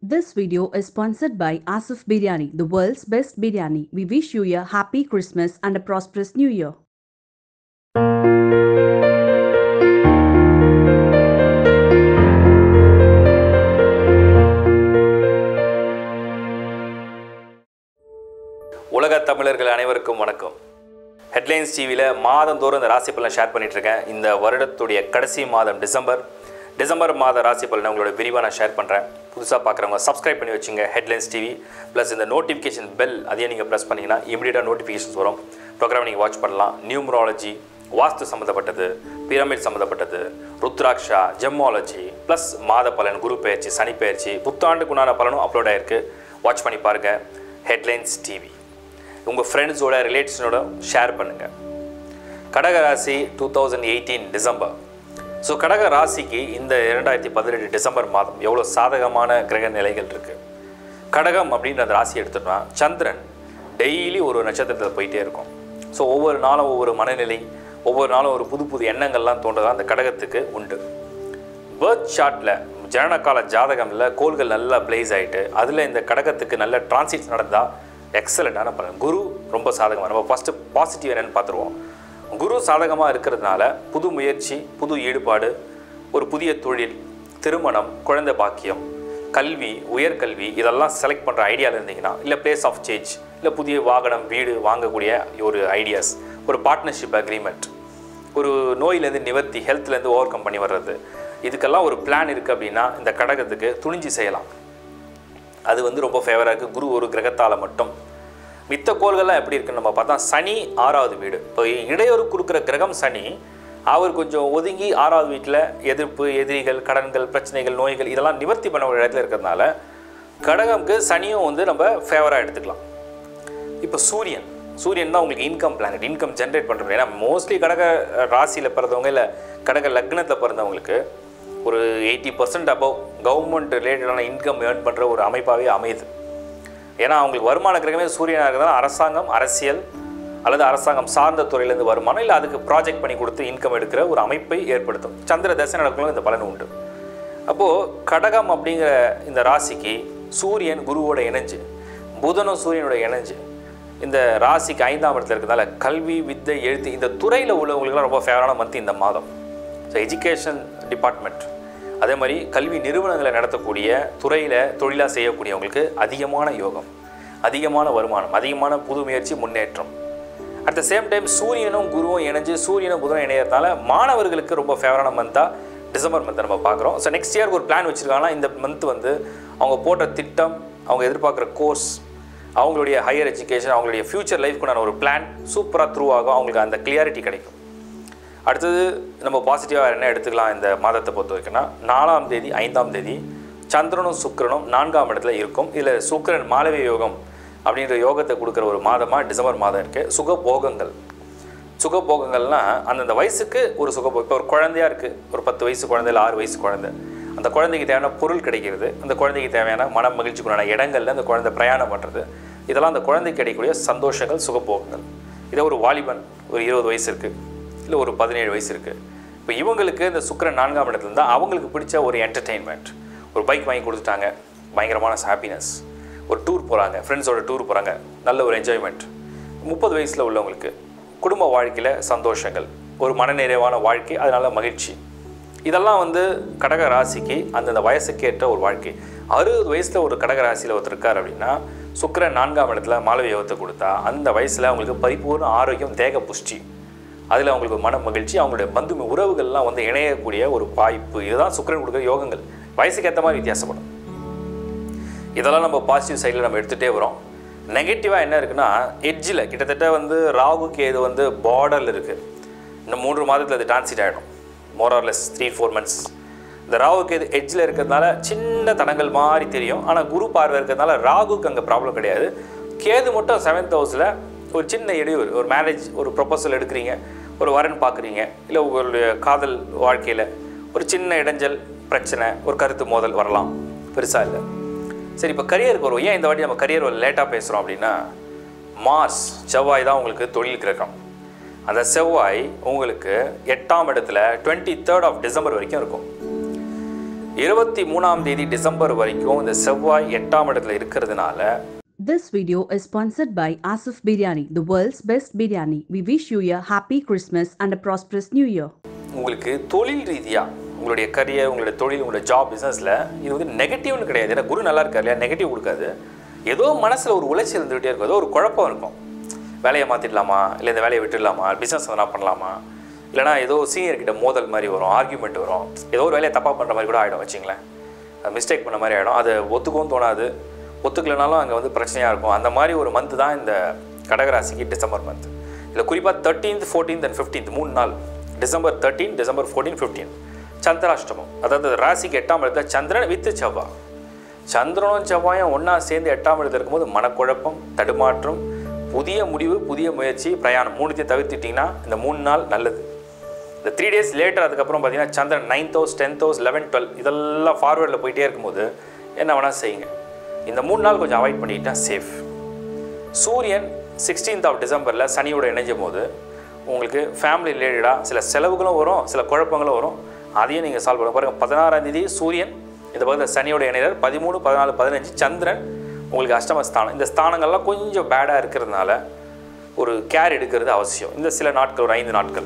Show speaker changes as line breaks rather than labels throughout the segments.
This video is sponsored by Asif Biryani, the world's best biryani. We wish you a happy Christmas and a prosperous new year.
உலக தமிழர்கள் அனைவருக்கும் வணக்கம் headlines டிவியில் மாதந்தோறும் இந்த ராசி பலன் ஷேர் பண்ணிட்டு இருக்கேன் இந்த வருடத்துடைய கடைசி மாதம் டிசம்பர் டிசம்பர் மாத ராசி பலனை உங்களோட விரிவாக நான் ஷேர் பண்ணுறேன் புதுசாக பார்க்குறவங்க சப்ஸ்கிரைப் பண்ணி வச்சுங்க ஹெட்லைன்ஸ் டிவி ப்ளஸ் இந்த நோட்டிஃபிகேஷன் பெல் அதையும் நீங்கள் ப்ரெஸ் பண்ணிங்கன்னா இமீடியட்டாக நோட்டிஃபிகேஷன்ஸ் வரும் ப்ரோக்ராம் நீங்கள் வாட்ச் பண்ணலாம் நியூமராலஜி வாஸ்து சம்மந்தப்பட்டது பிரமிட் சம்மந்தப்பட்டது ருத்ராக்ஷா ஜெம்மாலஜி ப்ளஸ் மாத பலன் குரு பயிற்சி சனி பயிற்சி புத்தாண்டுக்கு உண்டான பலனும் அப்லோட் ஆயிருக்கு வாட்ச் பண்ணி பாருங்கள் ஹெட்லைன்ஸ் டிவி உங்கள் ஃப்ரெண்ட்ஸோட ரிலேட்டிவ்ஸோட ஷேர் பண்ணுங்கள் கடக ராசி two thousand eighteen December so கடக ராசிக்கு இந்த இரண்டாயிரத்தி பதினெட்டு டிசம்பர் மாதம் எவ்வளோ சாதகமான கிரக நிலைகள் இருக்குது கடகம் அப்படின்ற அந்த ராசி எடுத்துட்டோம்னா சந்திரன் டெய்லி ஒரு நட்சத்திரத்தில் போயிட்டே இருக்கும் ஸோ ஒவ்வொரு நாளும் ஒவ்வொரு மனநிலை ஒவ்வொரு நாளும் ஒரு புது புது எண்ணங்கள்லாம் தோன்றதா அந்த கடகத்துக்கு உண்டு பேர்த் ஷார்ட்டில் ஜனனகால ஜாதகமில் கோள்கள் நல்லா பிளேஸ் ஆகிட்டு அதில் இந்த கடகத்துக்கு நல்ல டிரான்சிட் நடந்தால் எக்ஸலண்ட்டான பலன் குரு ரொம்ப சாதகமாக நம்ம ஃபஸ்ட்டு பாசிட்டிவ் என்னென்னு பார்த்துருவோம் குரு சாதகமாக இருக்கிறதுனால புது முயற்சி புது ஈடுபாடு ஒரு புதிய தொழில் திருமணம் குழந்தை பாக்கியம் கல்வி உயர்கல்வி இதெல்லாம் செலக்ட் பண்ணுற ஐடியாவில் இருந்தீங்கன்னா இல்லை பிளேஸ் ஆஃப் சேஞ்ச் இல்லை புதிய வாகனம் வீடு வாங்கக்கூடிய ஒரு ஐடியாஸ் ஒரு பார்ட்னர்ஷிப் அக்ரிமெண்ட் ஒரு நோயிலேருந்து நிவர்த்தி ஹெல்த்லேருந்து ஓவர் கம் பண்ணி வர்றது இதுக்கெல்லாம் ஒரு பிளான் இருக்குது அப்படின்னா இந்த கடகத்துக்கு துணிஞ்சு செய்யலாம் அது வந்து ரொம்ப ஃபேவராக இருக்குது குரு ஒரு கிரகத்தால் மட்டும் மித்த கோள்கள்லாம் எப்படி இருக்குன்னு நம்ம பார்த்தா சனி ஆறாவது வீடு இப்போ இடையூறு கொடுக்குற கிரகம் சனி அவர் கொஞ்சம் ஒதுங்கி ஆறாவது வீட்டில் எதிர்ப்பு எதிரிகள் கடன்கள் பிரச்சனைகள் நோய்கள் இதெல்லாம் நிவர்த்தி பண்ண ஒரு இடத்துல இருக்கிறதுனால கடகம்க்கு சனியும் வந்து நம்ம ஃபேவராக எடுத்துக்கலாம் இப்போ சூரியன் சூரியன் தான் உங்களுக்கு இன்கம் பிளானட் இன்கம் ஜென்ரேட் பண்ணுறது ஏன்னா மோஸ்ட்லி கடக ராசியில் பிறந்தவங்க இல்லை கடக லக்னத்தில் பிறந்தவங்களுக்கு ஒரு எயிட்டி பர்சன்ட் அபவ் கவர்மெண்ட் ரிலேட்டடான இன்கம் ஏர்ன் பண்ணுற ஒரு அமைப்பாகவே அமையுது ஏன்னா அவங்களுக்கு வருமான கிரகமே சூரியனாக இருக்கிறதால அரசாங்கம் அரசியல் அல்லது அரசாங்கம் சார்ந்த துறையிலேருந்து வருமானம் இல்லை அதுக்கு ப்ராஜெக்ட் பண்ணி கொடுத்து இன்கம் எடுக்கிற ஒரு அமைப்பை ஏற்படுத்தும் சந்திர தசை நடக்கணும் இந்த பலன் உண்டு அப்போது கடகம் அப்படிங்கிற இந்த ராசிக்கு சூரியன் குருவோட இணைஞ்சு புதனும் சூரியனோட இணைஞ்சு இந்த ராசிக்கு ஐந்தாம் இடத்துல இருக்கிறதால கல்வி வித்தை எழுத்து இந்த துறையில் உள்ளவங்களுக்குலாம் ரொம்ப ஃபேவரான மந்த் இந்த மாதம் ஸோ எஜுகேஷன் டிபார்ட்மெண்ட் அதே மாதிரி கல்வி நிறுவனங்களை நடத்தக்கூடிய துறையில் தொழிலாக செய்யக்கூடியவங்களுக்கு அதிகமான யோகம் அதிகமான வருமானம் அதிகமான புது முயற்சி முன்னேற்றம் அட் த சேம் டைம் சூரியனும் குருவும் இணைஞ்சு சூரியனும் புதனும் இணையறதுனால மாணவர்களுக்கு ரொம்ப ஃபேவரான மந்தாக டிசம்பர் மந்த்தை நம்ம பார்க்குறோம் ஸோ நெக்ஸ்ட் இயருக்கு ஒரு பிளான் வச்சுருக்காங்கன்னா இந்த மந்த் வந்து அவங்க போட்ட திட்டம் அவங்க எதிர்பார்க்குற கோர்ஸ் அவங்களுடைய ஹையர் எஜுகேஷன் அவங்களுடைய ஃப்யூச்சர் லைஃப்க்குண்டான ஒரு பிளான் சூப்பராக த்ரூ ஆகும் அவங்களுக்கு அந்த கிளியாரிட்டி கிடைக்கும் அடுத்தது நம்ம பாசிட்டிவாக என்ன எடுத்துக்கலாம் இந்த மாதத்தை பொறுத்த வரைக்கும்னா நாலாம் தேதி ஐந்தாம் தேதி சந்திரனும் சுக்கிரனும் நான்காம் இடத்துல இருக்கும் இதில் சுக்கிரன் மாலவிய யோகம் அப்படின்ற யோகத்தை கொடுக்குற ஒரு மாதமாக டிசம்பர் மாதம் இருக்குது சுகபோகங்கள் சுகபோகங்கள்னால் அந்தந்த வயசுக்கு ஒரு சுகபோகம் இப்போ ஒரு குழந்தையா இருக்குது ஒரு பத்து வயசு குழந்தை இல்லை ஆறு வயசு குழந்தை அந்த குழந்தைக்கு தேவையான பொருள் கிடைக்கிறது அந்த குழந்தைக்கு தேவையான மன மகிழ்ச்சிக்குண்டான இடங்கள்ல அந்த குழந்தை பிரயாணம் பண்ணுறது இதெல்லாம் அந்த குழந்தைக்கு கிடைக்கக்கூடிய சந்தோஷங்கள் சுகபோகங்கள் இதே ஒரு வாலிபன் ஒரு இருபது வயசு இருக்குது இல்லை ஒரு பதினேழு வயசு இருக்குது இப்போ இவங்களுக்கு இந்த சுக்கரன் நான்காம் இடத்துல இருந்தால் அவங்களுக்கு பிடிச்ச ஒரு என்டர்டெயின்மெண்ட் ஒரு பைக் வாங்கி கொடுத்துட்டாங்க பயங்கரமான ஹாப்பினஸ் ஒரு டூர் போகிறாங்க ஃப்ரெண்ட்ஸோட டூர் போகிறாங்க நல்ல ஒரு என்ஜாய்மெண்ட் முப்பது வயசில் உள்ளவங்களுக்கு குடும்ப வாழ்க்கையில் சந்தோஷங்கள் ஒரு மனநிறைவான வாழ்க்கை அதனால மகிழ்ச்சி இதெல்லாம் வந்து கடக ராசிக்கு அந்தந்த வயசுக்கேற்ற ஒரு வாழ்க்கை அறுபது வயசில் ஒரு கடக ராசியில் ஒருத்தர் இருக்கார் அப்படின்னா சுக்கரன் நான்காம் இடத்துல மாலவி யோகத்தை கொடுத்தா அந்த வயசில் அவங்களுக்கு பரிபூர்ண ஆரோக்கியம் தேக புஷ்டி அதில் அவங்களுக்கு மன மகிழ்ச்சி அவங்களுடைய பந்து உறவுகள்லாம் வந்து இணையக்கூடிய ஒரு வாய்ப்பு இதுதான் சுக்கரன் கொடுக்குற யோகங்கள் வயசுக்கு ஏற்ற மாதிரி வித்தியாசப்படும் இதெல்லாம் நம்ம பாசிட்டிவ் சைடில் நம்ம எடுத்துகிட்டே வரோம் நெகட்டிவாக என்ன இருக்குன்னா எட்ஜில் கிட்டத்தட்ட வந்து ராகுக்கு இது வந்து பார்டரில் இருக்குது இந்த மூன்று மாதத்தில் அது டிரான்சிட் ஆகிடும் மோரார்லெஸ் த்ரீ ஃபோர் மந்த்ஸ் இந்த ராகுக்கு இது எட்ஜில் இருக்கிறதுனால சின்ன தடங்கள் மாதிரி தெரியும் ஆனால் குரு பார்வை இருக்கிறதுனால ராகுக்கு அங்கே ப்ராப்ளம் கிடையாது கேது மட்டும் செவன்த் ஹவுஸில் ஒரு சின்ன இடையூறு ஒரு மேரேஜ் ஒரு ப்ரொபோசல் எடுக்கிறீங்க ஒரு வரன் பார்க்குறீங்க இல்லை உங்களுடைய காதல் வாழ்க்கையில் ஒரு சின்ன இடைஞ்சல் பிரச்சனை ஒரு கருத்து மோதல் வரலாம் பெருசாக இல்லை சரி இப்போ கரியருக்கு வருவோம் ஏன் இந்த வாட்டி நம்ம கரியர் லேட்டாக பேசுகிறோம் அப்படின்னா மார்ஸ் செவ்வாய் தான் உங்களுக்கு தொழில் கிரகம் அந்த செவ்வாய் உங்களுக்கு எட்டாம் இடத்துல டுவெண்ட்டி தேர்ட் ஆஃப் டிசம்பர் வரைக்கும் இருக்கும் இருபத்தி மூணாம் தேதி டிசம்பர் வரைக்கும் இந்த செவ்வாய் எட்டாம் இடத்துல இருக்கிறதுனால
This video is sponsored by Asif Biryani, the world's best biryani. We wish you a happy Christmas and a prosperous new year.
உங்களுக்கு தொழில் ரீதியாக உங்களுடைய கரியர் உங்களுடைய தொழில் உங்களுடைய ஜாப் பிஸ்னஸில் இது வந்து நெகட்டிவ்னு கிடையாது ஏன்னா குரு நல்லா இருக்காரு இல்லையா நெகட்டிவ் கொடுக்காது ஏதோ மனசில் ஒரு உளைச்சல் இருந்துகிட்டே இருக்கும் ஏதோ ஒரு குழப்பம் இருக்கும் வேலையை மாற்றிடலாமா இல்லை இந்த வேலையை விட்டுடலாமா பிஸ்னஸ் எதனா பண்ணலாமா இல்லைனா ஏதோ சீனியர் கிட்ட மோதல் மாதிரி வரும் ஆர்கியூமெண்ட் வரும் ஏதோ ஒரு வேலையை தப்பாக பண்ணுற மாதிரி கூட ஆகிடும் வச்சிங்களேன் மிஸ்டேக் பண்ண மாதிரி ஆகிடும் அது ஒத்துக்கவும் தோணாது ஒத்துக்கலைனாலும் அங்கே வந்து பிரச்சனையாக இருக்கும் அந்த மாதிரி ஒரு மந்த் தான் இந்த கடகராசிக்கு டிசம்பர் மந்த் இதில் குறிப்பாக தேர்ட்டீன்த் ஃபோர்டீன்த் அண்ட் ஃபிஃப்டீன்த் மூணு நாள் December thirteen December fourteen fifteen சந்திராஷ்டமம் அதாவது ராசிக்கு எட்டாம் இடத்துல சந்திரன் வித்து செவ்வாய் சந்திரனும் செவ்வாயும் ஒன்றா சேர்ந்து எட்டாம் இடத்துல இருக்கும்போது மனக்குழப்பம் தடுமாற்றம் புதிய முடிவு புதிய முயற்சி பிரயாணம் மூணுத்தையும் தவிர்த்துட்டிங்கன்னா இந்த மூணு நாள் நல்லது இந்த த்ரீ டேஸ் லேட்டர் அதுக்கப்புறம் பார்த்தீங்கன்னா சந்திரன் ninth house tenth house eleven twelve இதெல்லாம் ஃபார்வேர்டில் போயிட்டே இருக்கும்போது என்ன வேணால் செய்யுங்க இந்த மூணு நாள் கொஞ்சம் அவாய்ட் பண்ணிக்கிட்டா சேஃப் சூரியன் சிக்ஸ்டீன்த் ஆஃப் டிசம்பரில் சனியோட இணைஞ்சும் போது உங்களுக்கு ஃபேமிலி ரிலேட்டடாக சில செலவுகளும் வரும் சில குழப்பங்களும் வரும் அதையும் நீங்கள் சால்வ் பண்ண பாருங்கள் பதினாறாம் தேதி சூரியன் இந்த பக்கத்தில் சனியோட இணையர் பதிமூணு பதினாலு பதினஞ்சு சந்திரன் உங்களுக்கு அஷ்டம ஸ்தானம் இந்த ஸ்தானங்கள்லாம் கொஞ்சம் பேடாக இருக்கிறதுனால ஒரு கேர் எடுக்கிறது அவசியம் இந்த சில நாட்கள் ஒரு ஐந்து நாட்கள்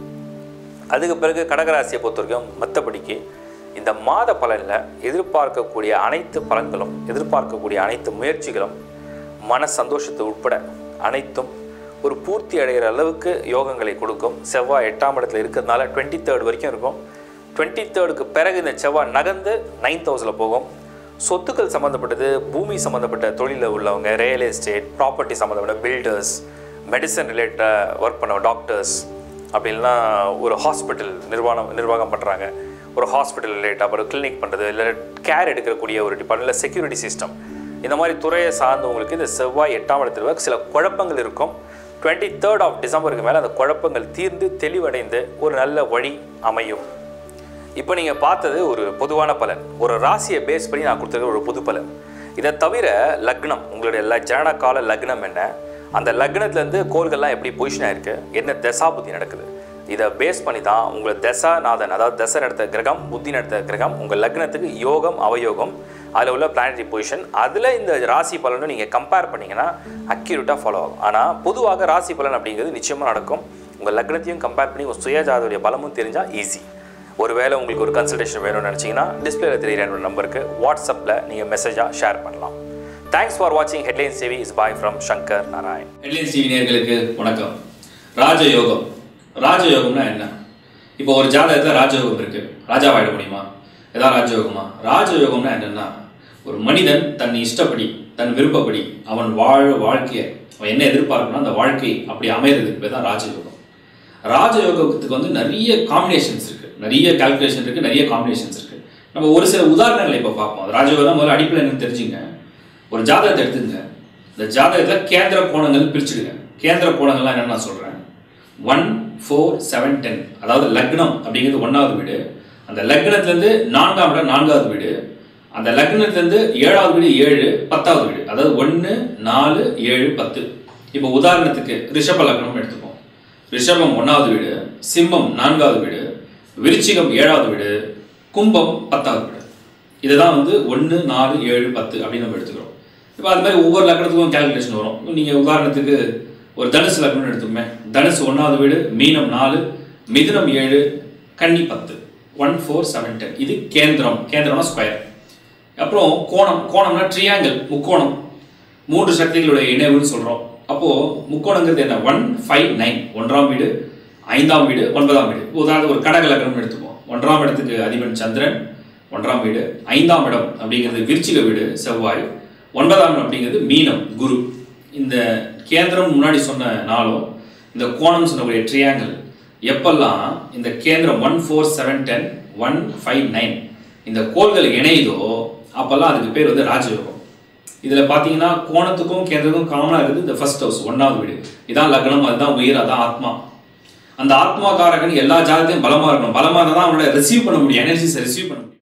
அதுக்கு பிறகு கடகராசியை பொறுத்த வரைக்கும் மற்றபடிக்கு இந்த மாத பலனில் எதிர்பார்க்கக்கூடிய அனைத்து பலன்களும் எதிர்பார்க்கக்கூடிய அனைத்து முயற்சிகளும் மன சந்தோஷத்தை உட்பட அனைத்தும் ஒரு பூர்த்தி அடைகிற அளவுக்கு யோகங்களை கொடுக்கும் செவ்வாய் எட்டாம் இடத்துல இருக்கிறதுனால டுவெண்ட்டி தேர்ட் வரைக்கும் இருக்கும் டுவெண்ட்டி தேர்டுக்கு பிறகு இந்த செவ்வாய் நகர்ந்து நைன்த் ஹவுஸில் போகும் சொத்துக்கள் சம்மந்தப்பட்டது பூமி சம்மந்தப்பட்ட தொழிலில் உள்ளவங்க ரியல் எஸ்டேட் ப்ராப்பர்ட்டி சம்மந்தப்பட்ட பில்டர்ஸ் மெடிசன் ரிலேட்டடாக ஒர்க் பண்ண டாக்டர்ஸ் அப்படி இல்லைன்னா ஒரு ஹாஸ்பிட்டல் நிர்வாகம் நிர்வாகம் பண்ணுறாங்க ஒரு ஹாஸ்பிட்டல் ரிலேட்டாக ஒரு கிளினிக் பண்ணுறது இல்லை கேர் எடுக்கக்கூடிய ஒரு டிபார்ட்மெண்ட் செக்யூரிட்டி சிஸ்டம் இந்த மாதிரி துறையை சார்ந்தவங்களுக்கு இந்த செவ்வாய் எட்டாம் இடத்துல சில குழப்பங்கள் இருக்கும் டுவெண்ட்டி தேர்ட் ஆஃப் டிசம்பருக்கு மேலே அந்த குழப்பங்கள் தீர்ந்து தெளிவடைந்து ஒரு நல்ல வழி அமையும் இப்போ நீங்கள் பார்த்தது ஒரு பொதுவான பலன் ஒரு ராசியை பேஸ் பண்ணி நான் கொடுத்துருக்க ஒரு பொது பலன் இதை தவிர லக்னம் உங்களுடைய ல ஜனன கால லக்னம் என்ன அந்த லக்னத்துலேருந்து கோள்கள்லாம் எப்படி பொசிஷன் ஆயிருக்கு என்ன தசாபுத்தி நடக்குது இதை பேஸ் பண்ணி தான் உங்கள் தசாநாதன் அதாவது தசை நடத்த கிரகம் புத்தி நடத்த கிரகம் உங்கள் லக்னத்துக்கு யோகம் அவயோகம் அதில் உள்ள பிளானட்டரி பொசிஷன் அதில் இந்த ராசி பலனும் நீங்கள் கம்பேர் பண்ணிங்கன்னா அக்யூரேட்டாக ஃபாலோ ஆகும் ஆனால் பொதுவாக ராசி பலன் அப்படிங்கிறது நிச்சயமாக நடக்கும் உங்கள் லக்னத்தையும் கம்பேர் பண்ணி உங்கள் சுயஜாதோடைய பலமும் தெரிஞ்சால் ஈஸி ஒருவேளை உங்களுக்கு ஒரு கன்சல்டேஷன் வேணும்னு நினச்சிங்கன்னா டிஸ்பிளேல தெரியுற என்னோட நம்பருக்கு வாட்ஸ்அப்பில் நீங்கள் மெசேஜாக ஷேர் பண்ணலாம் தேங்க்ஸ் ஃபார் வாட்சிங் headlines TV is bye from Shankar Narayan
headlines TV நேயர்களுக்கு வணக்கம் ராஜயோகம் ராஜயோகம்னா என்ன இப்போ ஒரு ஜாதகத்தில் ராஜயோகம் இருக்கு ராஜாவாயிட முடியுமா ஏதாவது ராஜயோகமா ராஜயோகம்னா என்னன்னா ஒரு மனிதன் தன் இஷ்டப்படி தன் விருப்பப்படி அவன் வாழ வாழ்க்கையை அவன் என்ன எதிர்பார்க்கணும் அந்த வாழ்க்கை அப்படி அமைகிறதுக்கு பேர் தான் ராஜயோகம் ராஜயோகத்துக்கு வந்து நிறைய காம்பினேஷன்ஸ் இருக்கு நிறைய கால்குலேஷன் இருக்கு நிறைய காம்பினேஷன்ஸ் இருக்கு நம்ம ஒரு சில உதாரணங்களை இப்போ பார்ப்போம் அது ராஜயோகம் முதல்ல அடிப்படையில் எனக்கு தெரிஞ்சுங்க ஒரு ஜாதகத்தை எடுத்துங்க இந்த ஜாதகத்தில் கேந்திர கோணங்கள் பிரிச்சுடுங்க கேந்திர கோணங்கள்லாம் என்னன்னு நான் சொல்கிறேன் ஒன் ஃபோர் செவன் டென் அதாவது லக்னம் அப்படிங்கிறது ஒன்றாவது வீடு அந்த லக்னத்துலேருந்து நான்காம் இடம் நான்காவது வீடு அந்த லக்னத்துலேருந்து ஏழாவது வீடு ஏழு பத்தாவது வீடு அதாவது ஒன்று நாலு ஏழு பத்து இப்போ உதாரணத்துக்கு ரிஷப லக்னம் எடுத்துப்போம் ரிஷபம் ஒன்றாவது வீடு சிம்மம் நான்காவது வீடு விருச்சிகம் ஏழாவது வீடு கும்பம் பத்தாவது வீடு இதுதான் வந்து ஒன்று நாலு ஏழு பத்து அப்படின்னு நம்ம எடுத்துக்கிறோம் இப்போ அது மாதிரி ஒவ்வொரு லக்னத்துக்கும் கேல்குலேஷன் வரும் நீங்கள் உதாரணத்துக்கு ஒரு தனுசு லக்னம்னு எடுத்துக்கோமே தனுசு ஒன்றாவது வீடு மீனம் நாலு மிதுனம் ஏழு கன்னி பத்து ஒன் ஃபோர் செவன் டென் இது கேந்திரம் கேந்திரம்னா ஸ்கொயர் அப்புறம் கோணம் கோணம்னா ட்ரியாங்கிள் முக்கோணம் மூன்று சக்திகளுடைய இணைவுன்னு சொல்கிறோம் அப்போது முக்கோணங்கிறது என்ன ஒன் ஃபைவ் நைன் ஒன்றாம் வீடு ஐந்தாம் வீடு ஒன்பதாம் வீடு உதாரணத்துக்கு ஒரு கடக லக்னம் எடுத்துப்போம் ஒன்றாம் இடத்துக்கு அதிபன் சந்திரன் ஒன்றாம் வீடு ஐந்தாம் இடம் அப்படிங்கிறது விருச்சிக வீடு செவ்வாய் ஒன்பதாம் இடம் அப்படிங்கிறது மீனம் குரு இந்த கேந்திரம் முன்னாடி சொன்ன நாளும் இந்த கோணம் சொன்னக்கூடிய ட்ரியாங்கிள் எப்பெல்லாம் இந்த கேந்திரம் one four seven ten one five nine இந்த கோள்கள் இணையுதோ அப்போல்லாம் அதுக்கு பேர் வந்து ராஜயோகம் இதில் பார்த்தீங்கன்னா கோணத்துக்கும் கேந்திரத்துக்கும் காமனாக இருக்குது இந்த ஃபர்ஸ்ட் ஹவுஸ் ஒன்றாவது வீடு இதான் லக்னம் அதுதான் உயிர் அதான் ஆத்மா அந்த ஆத்மாக்காரகன் எல்லா ஜாதத்தையும் பலமாக இருக்கணும் பலமாக இருந்தால் தான் அவனோட ரிசீவ் பண்ண முடியும் எனர்ஜிஸை ரிசீவ் பண்ண முடியும்